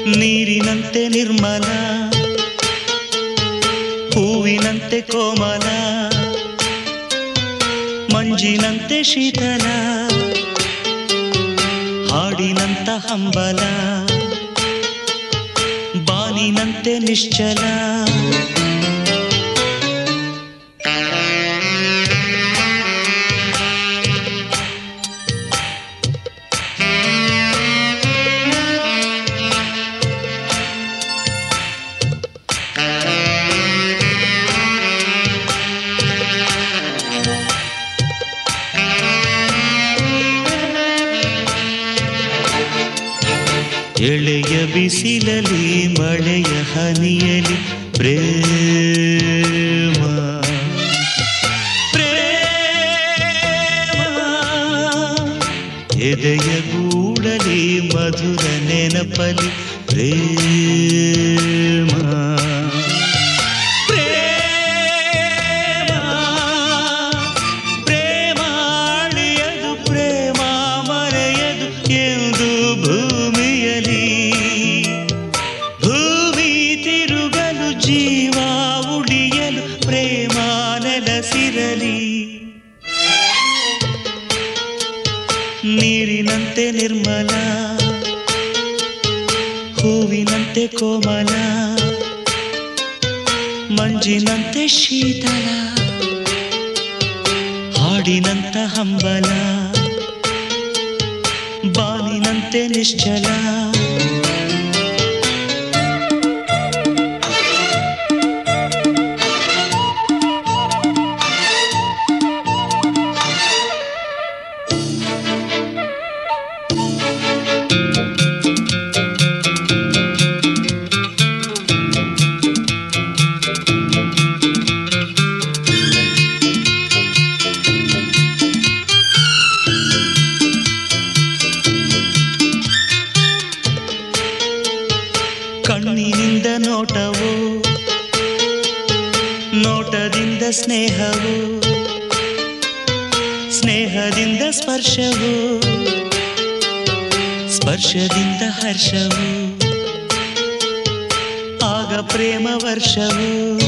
ನೀರಿನಂತೆ ನಿರ್ಮಲ ಹೂವಿನಂತೆ ಕೋಮಲ ಮಂಜಿನಂತೆ ಶೀತಲ ಹಾಡಿನಂತ ಹಂಬಲ ಬಾನಿನಂತೆ ನಿಶ್ಚಲ ಎಳೆಯ ಬಿಸಿಲಲಿ ಮಳೆಯ ಹನಿಯಲಿ ಪ್ರೇಮ ಪ್ರೇಮ ಎದೆಯ ಗೂಡಲಿ ಮಧುರ ನೆನಪಲಿ ಪ್ರೇಮ ಪ್ರೇಮ ಪ್ರೇಮ ಅಳಿಯದು ಪ್ರೇಮ ಮರೆಯದು ಎಂದು ಭೂಮಿಯಲಿ ಭೂಮಿ ತಿರುಗಲು ಜೀವ ಉಳಿಯಲು ಪ್ರೇಮ ನೆಲಸಿರಲಿ ನೀರಿನಂತೆ ನಿರ್ಮಲ ಹೂವಿನಂತೆ ಕೋಮಲ ಮಂಜಿನಂತೆ ಶೀತಲ ಹಾಡಿನಂತ ಹಂಬಲ ಬಾನಿನಂತೆ ನಿಶ್ಚಲ ಕಣ್ಣಿನಿಂದ ನೋಟವು ನೋಟದಿಂದ ಸ್ನೇಹವು ಸ್ನೇಹದಿಂದ ಸ್ಪರ್ಶವು ಸ್ಪರ್ಶದಿಂದ ಹರ್ಷವು ಆಗ ಪ್ರೇಮ ವರ್ಷವು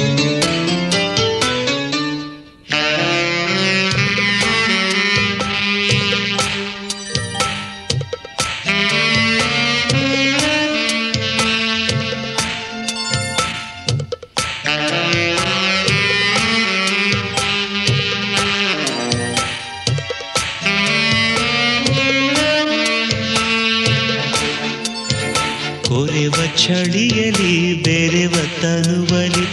ಕೊರೆವ ಚಳಿಯಲಿ ಬೆರೆವ ತನುವಲಿ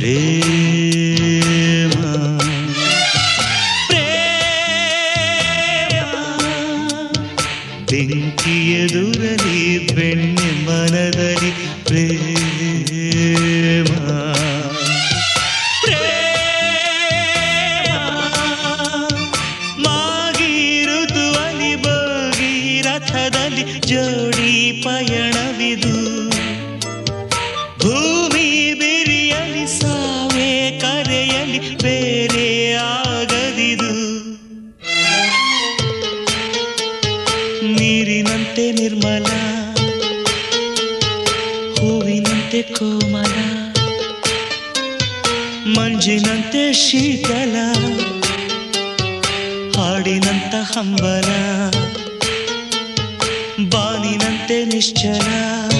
ಪ್ರೇಮ ಪ್ರೇಮ ಬೆಂಕಿಯದುರಲಿ ಬೆಣ್ಣೆ ಮನದಲ್ಲಿ ಪ್ರೇಮ ಪ್ರೇಮ ಮಾಗಿ ಋತುವಲಿ ಬೋಗಿ ರಥದಲ್ಲಿ ಜೋಡಿ ಪಯಣವಿದು ಭೂಮಿ ಬಿರಿಯಲಿ ಸಾವೇ ಕರೆಯಲಿ ಬೇರೆ ಆಗದಿದು ನೀರಿನಂತೆ ನಿರ್ಮಲ ಹೂವಿನಂತೆ ಕೋಮಲ ಮಂಜಿನಂತೆ ಶೀತಲ ಹಾಡಿನಂತ ಹಂಬಲ ಬಾನಿನಂತೆ ನಿಶ್ಚಲ